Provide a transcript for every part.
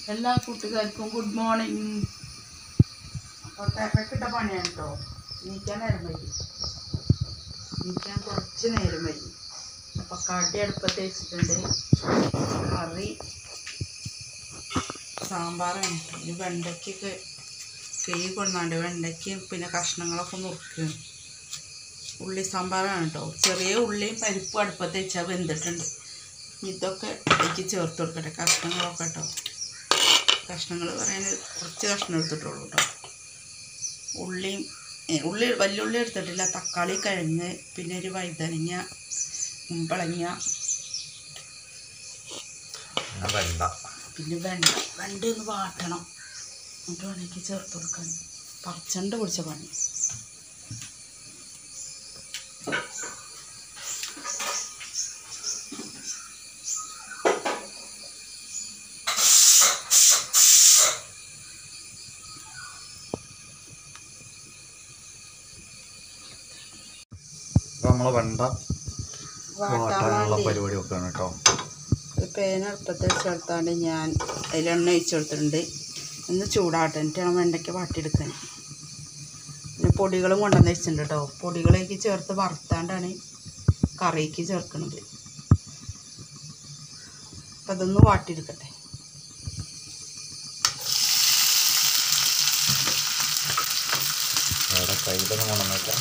എല്ലാ കൂട്ടുകാർക്കും good morning അപ്പോൾ തിരക്കിട്ട പണിയാണ് കേട്ടോ നീക്കാൻ നേരം വൈകി നീക്കാൻ കുറച്ച് നേരം വൈകി അപ്പോൾ കടി അടുപ്പത്ത് വെച്ചിട്ടുണ്ട് കറി സാമ്പാറാണ് കേട്ടോ ഇനി വെണ്ടയ്ക്കൊക്കെ കൈ കൊണ്ടാണ്ട് വെണ്ടയ്ക്കും പിന്നെ കഷ്ണങ്ങളൊക്കെ നുറുക്കുക ഉള്ളി സാമ്പാറാണ് കേട്ടോ ചെറിയ ഉള്ളിയും പരിപ്പും അടുപ്പത്ത് വെച്ചാൽ വെന്തിട്ടുണ്ട് ഇതൊക്കെ എനിക്ക് ചേർത്ത് കൊടുക്കട്ടെ കഷ്ണങ്ങളൊക്കെ കേട്ടോ കഷ്ണങ്ങൾ പറയാൻ കുറച്ച് കഷ്ണം എടുത്തിട്ടുള്ളൂ കേട്ടോ ഉള്ളിയും ഏ, ഉള്ളി വലിയുള്ളി എടുത്തിട്ടില്ല തക്കാളി കിഴങ്ങ് പിന്നെ ഒരു വഴുതനങ്ങ കുമ്പളങ്ങ പിന്നെ വെണ്ട പിന്നെ വെണ്ട വെണ്ട ഒന്ന് വാട്ടണം എന്നിട്ട് വേണമെങ്കിൽ ചേർത്ത് കൊടുക്കാൻ പറിച്ചണ്ട് പിടിച്ച പണി അപ്പൊ നമ്മളെ വെണ്ട വാട്ടാൻ വാട്ടാനുള്ള വേണ്ടി പരിപാടി വെക്കാണ് കേട്ടോ ഒരു പേന അടുപ്പത്ത് ചേർത്താണ്ട് ഞാൻ അതിൽ എണ്ണ ഒഴിച്ച് കൊടുത്തിട്ടുണ്ട് ഒന്ന് ചൂടാട്ടെ എന്നിട്ടാണ് വെണ്ടയ്ക്ക് വാട്ടിയെടുക്കാൻ പിന്നെ പൊടികളും കൊണ്ടുവന്ന് വെച്ചിട്ടുണ്ട് കേട്ടോ പൊടികളേക്ക് ചേർത്ത് വറുത്താണ്ടാണ് കറിക്ക് ചേർക്കുന്നത് അപ്പം അതൊന്ന് വാട്ടിയെടുക്കട്ടെ അവിടെ കയ്യിലൊന്നും കൊണ്ടുവന്നില്ല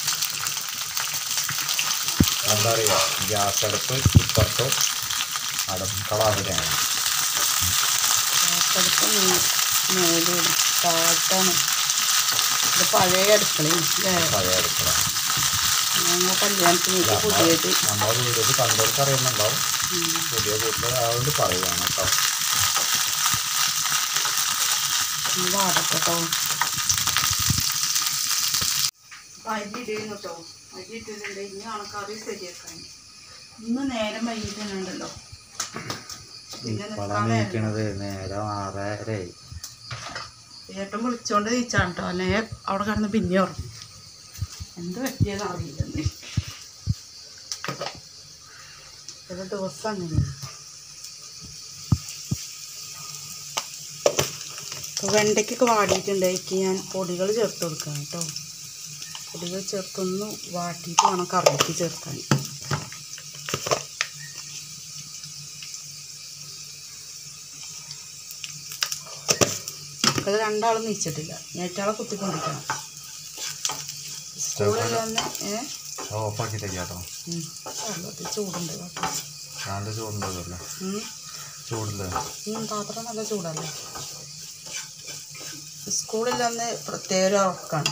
എന്താ പറയുക ഗ്യാസ് അടുപ്പ് ഇപ്പുറത്ത് അടുക്കള അവിടെയാണ് അടുപ്പ് മേലും താട്ടാണ് ഇത് പഴയ അടുക്കളയും അല്ലേ പഴയ അടുക്കള ഞങ്ങൾ കല്യാണത്തിനേക്ക് പുതിയത് നമ്മളെ വീട്ടിൽ കണ്ടവർക്ക് അറിയുന്നുണ്ടാവും ഉം. പുതിയ വീട്ടിൽ അതുകൊണ്ട് പറയുകയാണ് കേട്ടോ ഒന്ന് വാടട്ടെ കേട്ടോ അരി ഇടുന്നു കേട്ടോ അരി ഇട്ടിട്ടുണ്ട് ഇനി ആണ് കറി ശരിയാക്കാൻ ഇന്ന് നേരം വൈകിട്ടുണ്ടല്ലോ പിന്നെ ഇപ്പോഴാണ് നിൽക്കാൻ നേരം നീക്കണത് നേരം ആറരയായി ഏട്ടൻ വിളിച്ചോണ്ട് തിരിച്ചാണ് കേട്ടോ അല്ലെ അവിടെ കിടന്ന് പിന്നെ ഉറങ്ങും എന്ത് പറ്റിയതെന്ന് അറിയില്ലെന്ന് ചില ദിവസം അങ്ങനെയാണ് അപ്പോൾ വെണ്ടയ്ക്കൊക്കെ വാടിയിട്ടുണ്ട് അതിലേക്ക് ഞാൻ പൊടികൾ ചേർത്ത് കൊടുക്കാം കേട്ടോ പൊടികൾ ചേർത്തൊന്ന് വാട്ടിയിട്ട് വേണം കറിക്ക് ചേർക്കാൻ അത് രണ്ടാളും നീച്ചിട്ടില്ല ഞെറ്റാളെ കുത്തിക്കൊണ്ടിരിക്കണം സ്കൂളിൽ വന്ന് ഏ ഓഫാക്കിയിട്ട് കേട്ടോ ഉം. വെള്ളത്തിൽ ചൂടുണ്ട് കേട്ടോ നല്ല ചൂടുണ്ടല്ലോ ഉം. ചൂടില്ല ഉം, പാത്രം നല്ല ചൂടല്ലേ സ്കൂളിൽ വന്ന് പ്രത്യേക ഒരു ഉറക്കാണ്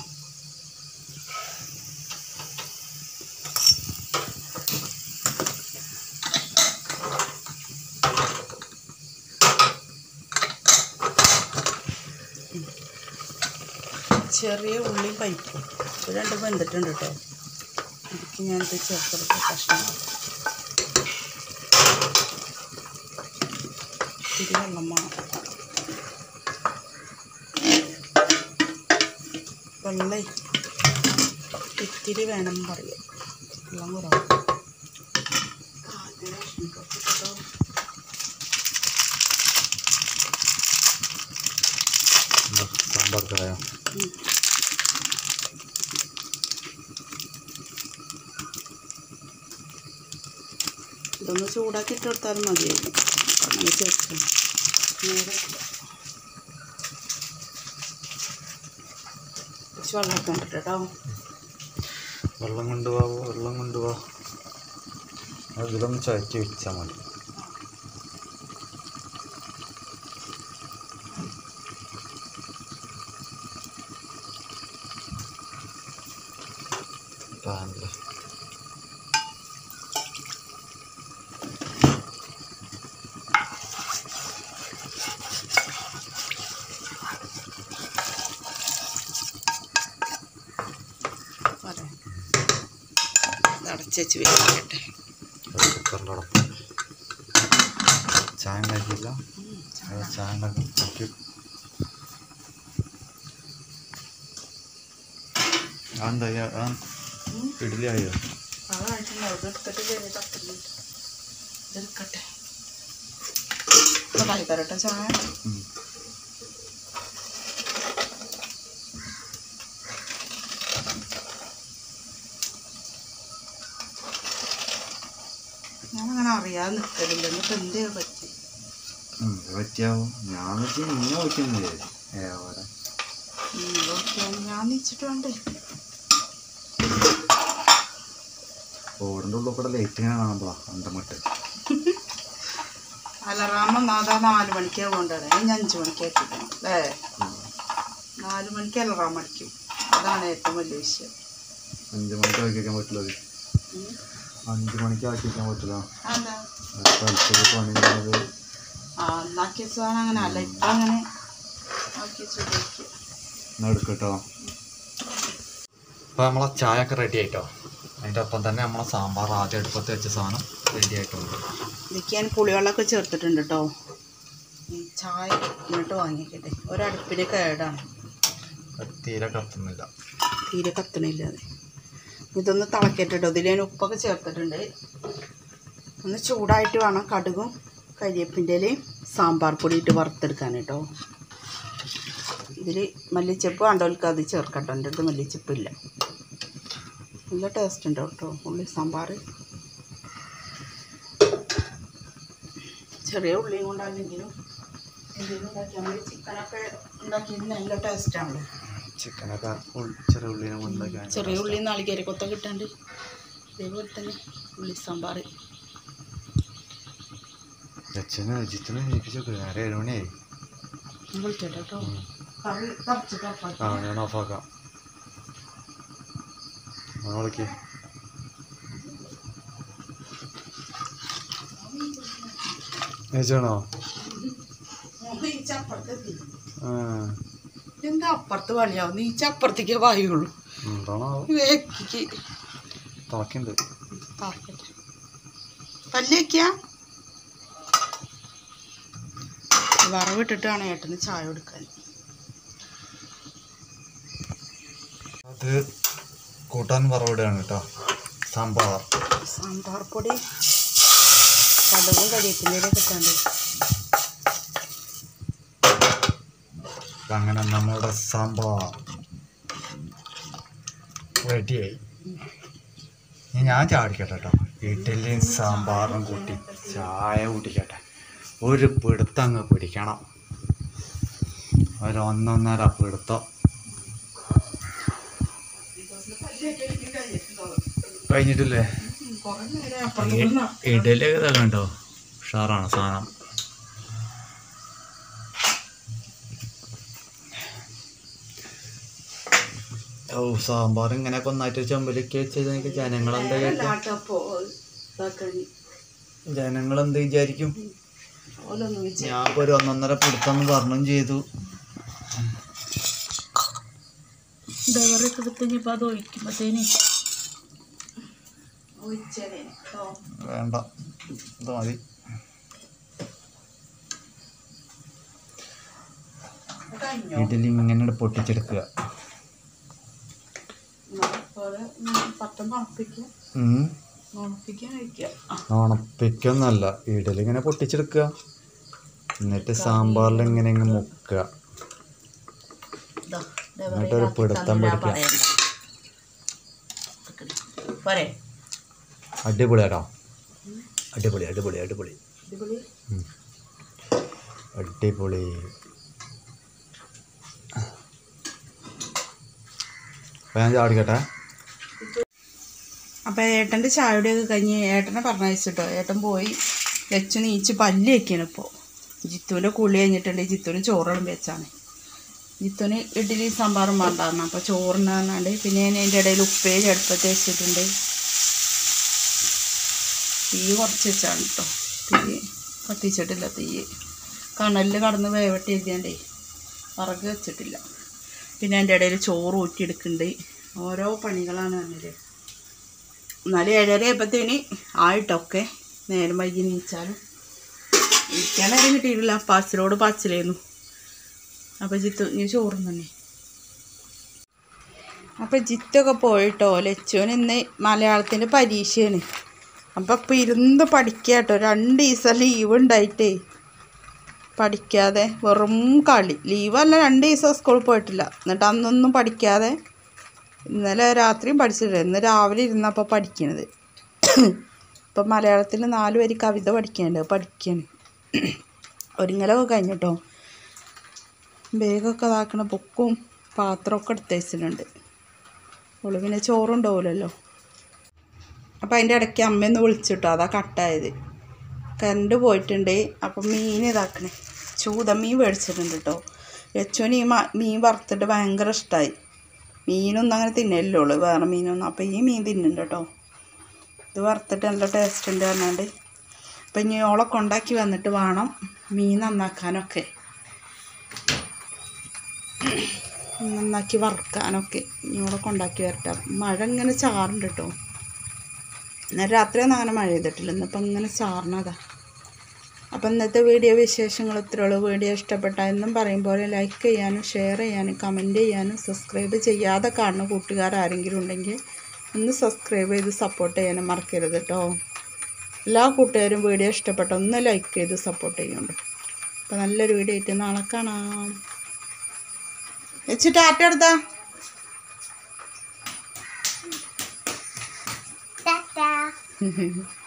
ചെറിയ ഉള്ളിയും പരിപ്പും ഇത് രണ്ടും വെന്തിട്ടുണ്ട് കേട്ടോ ഇതിലേക്ക് ഞാനിത് ചേർത്തെടുത്ത കഷ്ണങ്ങൾ ഇത്തിരി വെള്ളം വേണം വെള്ളം ഇത്തിരി വേണം പറയാം വെള്ളം കുറവ് ആ, ഇത് കഷ്ണം കുറച്ച് ഇട്ടോ. സാമ്പാർ കായോ ഉം. ഇതൊന്ന് ചൂടാക്കി ഇട്ട് കൊടുത്താലും മതിയായിരുന്നു അങ്ങനെ ചേർക്കും നേരെ കുറച്ച് വെള്ളം ഇട്ടുണ്ട് കേട്ടോ വെള്ളം കൊണ്ടുപോവോ വെള്ളം കൊണ്ടുപോവാ അതിലൊന്ന് ചുഴറ്റി വെച്ചാൽ മതി പാനില് പറയാം അടച്ചു വെച്ച് വേവിക്കട്ടെ കുക്കറിലോടൊപ്പം ചായ ഉണ്ടാക്കിയില്ല അത് ചായ ഉണ്ടാക്കി എന്താ ഇഡ്ഡലി ആയോ അതായിട്ടുണ്ടാവും ഇത് എടുത്തിട്ട് ചെറിയ തട്ടുന്നുണ്ട് ഇതെടുക്കട്ടെ ഉണ്ടാക്കി തരട്ടെ ചായ ഉം. ഞാനങ്ങനെ അറിയാതെ നിൽക്കലില്ല എന്നിട്ട് എന്തേ പറ്റി ഉം, ഇത് പറ്റിയാവും ഞാൻ വെച്ച് ഇങ്ങനെ വയ്ക്കുന്നില്ലേ എവിടെ ഉം, ഓക്കേ. ഞാൻ നീച്ചിട്ട് വേണ്ടേ ഓടിൻ്റെ ഉള്ളിൽ കൂടെ ലൈറ്റ് ഇങ്ങനെ കാണുമ്പോഴാ അന്തമിട്ട് അലറാമ നാദാ നാല് മണിക്കാ കൊണ്ടുവരാം ഞാൻ അഞ്ച് മണിക്ക് എത്തിക്കണം അല്ലേ നാല് മണിക്ക് അലറാം അടിക്കും അതാണ് ഏറ്റവും വലിയ വിഷയം അഞ്ച് മണിക്ക് ആക്കി വയ്ക്കാൻ പറ്റില്ല ഉം. അഞ്ച് മണിക്ക് ആക്കി വയ്ക്കാൻ പറ്റില്ല അതെന്താ കളിച്ചത് പണി ചെയ്യുന്നത് ആ എന്നാക്കിയ സാധനം അങ്ങനെ അല്ല ഇപ്പം അങ്ങനെ ആക്കി വെച്ച് എന്നാ എടുക്കട്ടോ അപ്പോൾ നമ്മളെ ചായ ഒക്കെ റെഡി ആയിട്ടോ അതിൻ്റെ ഒപ്പം തന്നെ നമ്മളെ സാമ്പാർ ആദ്യം അടുപ്പത്ത് വെച്ച സാധനം റെഡി ആയിട്ടുണ്ട് ഇതിലേക്ക് ഞാൻ പുളിവെള്ളമൊക്കെ ചേർത്തിട്ടുണ്ട് കേട്ടോ ഈ ചായ ഇങ്ങോട്ട് വാങ്ങിക്കട്ടെ ഒരടുപ്പിന് കേടാണ് അത് തീരെ കത്തുന്നില്ല തീരെ കത്തണില്ല അത് ഇതൊന്ന് തിളക്കട്ടോ ഇതിൽ ഞാൻ ഉപ്പൊക്കെ ചേർത്തിട്ടുണ്ട് ഒന്ന് ചൂടായിട്ട് വേണം കടുകും കരിയേപ്പിൻ്റെ ഇലയും സാമ്പാർ പൊടി ഇട്ട് വറുത്തെടുക്കാൻ കേട്ടോ ഇതിൽ മല്ലിച്ചപ്പ് കണ്ടവർക്ക് അത് ചേർക്കട്ടോ എൻ്റെ അടുത്ത് മല്ലിച്ചപ്പില്ല നല്ല ടേസ്റ്റ് ഉണ്ട് കേട്ടോ ഉള്ളി സാമ്പാർ ചെറിയ ഉള്ളിയും കൊണ്ടല്ലെങ്കിലും എന്തെങ്കിലും ഉണ്ടാക്കിയാൽ മതി ചിക്കനൊക്കെ ഉണ്ടാക്കിയത് നല്ല ടേസ്റ്റാണല്ലോ ചിക്കനൊക്കെ ചെറിയ ഉള്ളിനെ ഉണ്ടാക്കി ചെറിയ ഉള്ളി നാളികേര കൊത്ത കിട്ടാണ്ട് ഇതേപോലെ തന്നെ ഉള്ളി സാമ്പാർ അച്ഛന് അജിത്തിനെ ഏൽപ്പിച്ചു വേറെ ഏഴ് മണിയായി വിളിച്ചോട്ടോ കേട്ടോ കറി തറച്ചിട്ട് ആ ഞാൻ ഓഫാക്കാം ആ വിളിക്ക് ഏച്ചാണോ ആ എന്താ അപ്പുറത്ത് പണിയാവും നീ അപ്പുറത്തേക്ക് വായുള്ളൂ എന്താണോ വേക്കിക്ക് തിളക്കുണ്ട് പല്ലേക്കാ വറവിട്ടിട്ടാണ് ഏട്ടന് ചായ കൊടുക്കാൻ അത് കൂട്ടാൻ വറവിടുകയാണ് കേട്ടോ സാമ്പാർ സാമ്പാർ പൊടി കടുകും കരിയേപ്പിൻ്റെ കിട്ടാണ്ട് അങ്ങനെ നമ്മുടെ സാമ്പാർ റെഡിയായി ഇനി ഞാൻ ചാടിക്കട്ടെ കേട്ടോ ഇഡലിയും സാമ്പാറും കൂട്ടി ചായ കുടിക്കട്ടെ ഒരു പിടുത്തം അങ്ങ് പിടിക്കണം ഒരു ഒന്നൊന്നര പിടുത്തം കഴിഞ്ഞിട്ടില്ലേ കുറേ നേരം അപ്പുറത്ത് ഇഡലി ഇതൊക്കെ കണ്ടോ ഉഷാറാണ് സാധനം ഓ സാമ്പാർ ഇങ്ങനെയൊക്കെ ഒന്നായിട്ട് ചെമ്പലിക്ക് വെച്ചത് എനിക്ക് ജനങ്ങൾ എന്താ കേട്ടോ ലാട്ടപ്പോ ഇതാക്കണി ജനങ്ങൾ എന്ത് വിചാരിക്കും ഓലൊന്നും വിചാരിച്ചു ഞാൻ ഇപ്പൊ ഒരു ഒന്നൊന്നര പിടുത്തം പറഞ്ഞും ചെയ്തു ഡവറൊക്കെ എടുത്ത് ഇനിയിപ്പോൾ അത് ഒഴിക്കുമ്പോഴത്തേന് ഒഴിച്ചേനെ കേട്ടോ വേണ്ട ഇത് മതി കഴിഞ്ഞോ ഇഡലി ഇങ്ങനെ പൊട്ടിച്ചെടുക്കുക പോലെ പട്ടം മണപ്പിക്കുക ഉം. മണപ്പിക്കാൻ കഴിക്കുക ഉണപ്പിക്കൊന്നല്ല ഇഡലി ഇങ്ങനെ പൊട്ടിച്ചെടുക്കുക എന്നിട്ട് സാമ്പാറിൽ ഇങ്ങനെ ഇങ്ങ് മുക്കുക എന്നിട്ടൊരു പിടുത്തം പിടിക്കുക. പോരെ അടിപൊളി കേട്ടോ അടിപൊളി അടിപൊളി അടിപൊളി അടിപൊളി ഉം. അടിപൊളി അപ്പൊ ഞാൻ ചാടിക്കട്ടെ അപ്പോൾ ഏട്ടൻ്റെ ചായയുടെയൊക്കെ കഴിഞ്ഞ് ഏട്ടനെ പറഞ്ഞയച്ചിട്ടോ ഏട്ടൻ പോയി വെച്ച് നീച്ച് പല്ല് വയ്ക്കണം ഇപ്പോൾ ജിത്തുവിൻ്റെ കുളി കഴിഞ്ഞിട്ടുണ്ട് ജിത്തുവിന് ചോറും വെച്ചാണ് ജിത്തുവിന് ഇഡ്ഡലി സാമ്പാറും വേണ്ടായിരുന്നു അപ്പോൾ ചോറിന് പറഞ്ഞാണ്ട് പിന്നെ ഞാൻ അതിൻ്റെ ഇടയിൽ ഉപ്പേരി അടുപ്പത്ത് വെച്ചിട്ടുണ്ട് തീ കുറച്ച് വെച്ചാണ് കേട്ടോ തീ കത്തിച്ചിട്ടില്ല തീ കണലിൽ കടന്ന് വേവട്ടി എഴുതിയാണ്ടേ വിറക് വെച്ചിട്ടില്ല പിന്നെ അതിൻ്റെ ഇടയിൽ ചോറ് ഊറ്റിയെടുക്കുന്നുണ്ട് ഓരോ പണികളാണ് പറഞ്ഞത് എന്നാലും ഏഴര ആയപ്പോഴത്തേന് ആയിട്ടൊക്കെ നേരം വൈകി നീച്ചാലും ഇരിക്കാൻ നേരം കിട്ടിയിട്ടില്ല പാച്ചിലോട് പാച്ചിലായിരുന്നു അപ്പോൾ ജിത്തു നീ ചോറും തന്നെ അപ്പോൾ ജിത്തൊക്കെ പോയിട്ടോ ലച്ചുവിന് ഇന്ന് മലയാളത്തിൻ്റെ പരീക്ഷയാണ് അപ്പോൾ ഇപ്പം ഇരുന്ന് പഠിക്കുക കേട്ടോ രണ്ട് ദിവസം ലീവ് ഉണ്ടായിട്ടേ പഠിക്കാതെ വെറും കളി ലീവല്ല രണ്ട് ദിവസം സ്കൂളിൽ പോയിട്ടില്ല എന്നിട്ട് അന്നൊന്നും പഠിക്കാതെ ഇന്നലെ രാത്രിയും പഠിച്ചിട്ടില്ല ഇന്ന് രാവിലെ ഇരുന്നപ്പോൾ പഠിക്കണത് ഇപ്പം മലയാളത്തിൽ നാല് വരി കവിത പഠിക്കാനുണ്ട് പഠിക്കാണ് ഒരുങ്ങലൊക്കെ കഴിഞ്ഞിട്ടോ ബാഗൊക്കെ ഇതാക്കണ ബുക്കും പാത്രമൊക്കെ എടുത്ത് വെച്ചിട്ടുണ്ട് ഓള് പിന്നെ ചോറുണ്ടാവില്ലല്ലോ അപ്പം അതിൻ്റെ ഇടയ്ക്ക് അമ്മയൊന്ന് വിളിച്ചിട്ടോ അതാ കട്ടായത് കറണ്ട് പോയിട്ടുണ്ട് അപ്പം മീൻ ഇതാക്കണേ ചൂതമീൻ മേടിച്ചിട്ടുണ്ട് കേട്ടോ യച്ചുവിന് ഈ മ- മീൻ വറുത്തിട്ട് ഭയങ്കര ഇഷ്ടമായി മീനൊന്നും അങ്ങനെ തിന്നല്ലോ വേറെ മീനൊന്നും അപ്പം ഈ മീൻ തിന്നുന്നുണ്ട് കേട്ടോ ഇത് വറുത്തിട്ട് നല്ല ടേസ്റ്റ് ഉണ്ട് പറഞ്ഞാണ്ട് അപ്പം ഇനി ഓളെ കൊണ്ടാക്കി വന്നിട്ട് വേണം മീൻ നന്നാക്കാനൊക്കെ നന്നാക്കി വറുക്കാനൊക്കെ ഇനി ഓളെ കൊണ്ടാക്കി വരട്ടെ മഴ ഇങ്ങനെ ചാറുണ്ട് കേട്ടോ ഇന്നലെ രാത്രിയൊന്നും അങ്ങനെ മഴ ചെയ്തിട്ടില്ല ഇന്നിപ്പം ഇങ്ങനെ ചാർന്നതാ അപ്പം ഇന്നത്തെ വീഡിയോ വിശേഷങ്ങൾ ഇത്രയുള്ളൂ വീഡിയോ ഇഷ്ടപ്പെട്ട എന്നും പറയും പോലെ ലൈക്ക് ചെയ്യാനും ഷെയർ ചെയ്യാനും കമൻറ്റ് ചെയ്യാനും സബ്സ്ക്രൈബ് ചെയ്യാതെ കാണുന്ന കൂട്ടുകാർ ആരെങ്കിലും ഉണ്ടെങ്കിൽ ഒന്ന് സബ്സ്ക്രൈബ് ചെയ്ത് സപ്പോർട്ട് ചെയ്യാനും മറക്കരുത് കേട്ടോ എല്ലാ കൂട്ടുകാരും വീഡിയോ ഇഷ്ടപ്പെട്ട ഒന്ന് ലൈക്ക് ചെയ്ത് സപ്പോർട്ട് ചെയ്യുന്നുണ്ട് അപ്പോൾ നല്ലൊരു വീഡിയോ ആയിട്ട് നാളെ കാണാം വെച്ച് ടാറ്റ എടുത്താ Ta-ta.